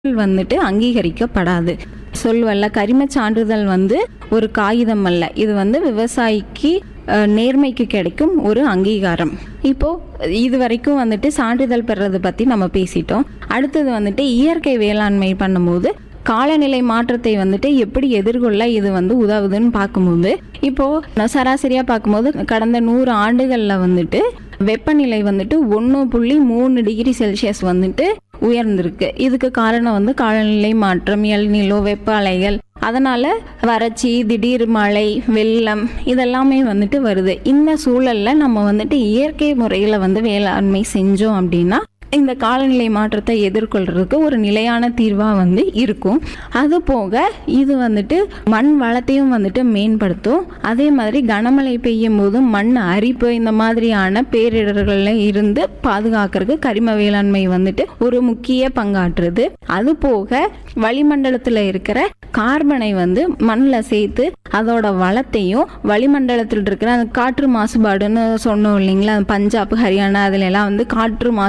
வந்துட்டு அங்கீகரிக்கப்படாது சொல்வல்ல கரிமச் சான்றிதழ் வந்து ஒரு காகிதம் அல்ல இது வந்து விவசாயிக்கு அஹ், நேர்மைக்கு கிடைக்கும் ஒரு அங்கீகாரம் இப்போ இது வரைக்கும் வந்துட்டு சான்றிதழ் பெறது பத்தி நம்ம பேசிட்டோம் அடுத்தது வந்துட்டு இயற்கை வேளாண்மை பண்ணும்போது காலநிலை மாற்றத்தை வந்துட்டு எப்படி எதிர்கொள்ள இது வந்து உதவுதுன்னு பார்க்கும்போது இப்போ நான் சராசரியா பார்க்கும்போது கடந்த நூறு ஆண்டுகள்ல வந்துட்டு வெப்பநிலை வந்துட்டு ஒன்று புள்ளி மூணு டிகிரி செல்சியஸ் வந்துட்டு உயர்ந்திருக்கு இதுக்கு காரணம் வந்து காலநிலை மாற்றம் எல்நிலோ வெப்ப அலைகள் அதனால வறட்சி திடீர் மழை வெள்ளம் இதெல்லாமே வந்துட்டு வருது இந்த சூழல்ல நம்ம வந்துட்டு இயற்கை முறையில வந்து வேளாண்மை செஞ்சோம் அப்படின்னா இந்த காலநிலை மாற்றத்தை எதிர்கொள்றதுக்கு ஒரு நிலையான தீர்வாக வந்து இருக்கும் அது போக இது வந்துட்டு மண் வளத்தையும் வந்துட்டு மேம்படுத்தும் அதே மாதிரி கனமழை பெய்யும் போது மண் அரிப்பு இந்த மாதிரியான பேரிடர்கள்ல இருந்து பாதுகாக்கிறதுக்கு கரிம வேளாண்மை வந்துட்டு ஒரு முக்கிய பங்காற்றுது அது போக வளிமண்டலத்தில் இருக்கிற கார்பனை வந்து மண்ணில் சேர்த்து அதோட வளத்தையும் வளிமண்டலத்தில் இருக்கிற அந்த காற்று மாசுபாடுன்னு சொன்னோம் இல்லைங்களா பஞ்சாப் ஹரியானா அதுல எல்லாம் வந்து காற்று மாசு